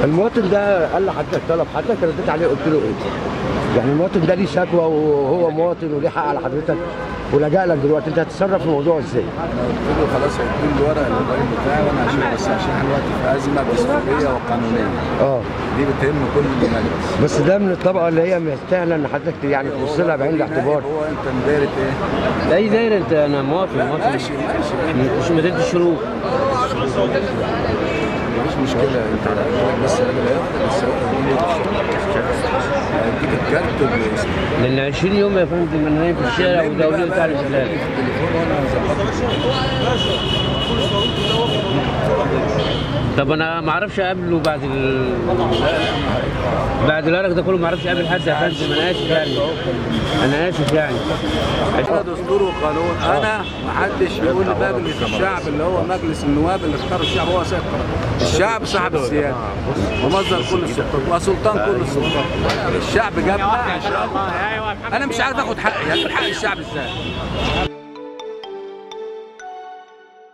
المواطن ده قال لحضرتك طلب حضرتك رديت عليه قلت له ايه؟ يعني المواطن ده ليه شكوى وهو مواطن وليه حق على حضرتك ولجأ لك دلوقتي انت هتتصرف في الموضوع ازاي؟ انا قلت له خلاص هيديني الورق الموبايل بتاعي وانا هشيل بس عشان احنا دلوقتي في ازمه دستوريه وقانونيه اه دي بتهم كل المجلس بس ده من الطبقه اللي هي مستاهله ان حضرتك يعني تبص لها بعين الاعتبار هو انت مدارة ايه؟ لا اي دايره انت انا مواطن مواطن ماشي ماشي مش مدينه الشروق مفيش مشكله انت هتقولك بس الراجل هياخد بس هيديك الكارت بالاسم لان 20 يوم يا فندم انا نايم في الشارع ودولي بتاع الاستقلال التليفون وانا هظبطك طب انا ما اعرفش اقابله بعد ال... بعد الورق ده كله ما اعرفش اقابل حد يا فندم انا اسف يعني انا اسف يعني انا دستور وقانون انا ما حدش يقول لي مجلس الشعب اللي هو مجلس النواب اللي اختاره الشعب هو سيد قرار الشعب صاحب السياده ومصدر كل السلطات وسلطان كل السلطات الشعب جابنا انا مش عارف اخد حقي هاخد حق الشعب ازاي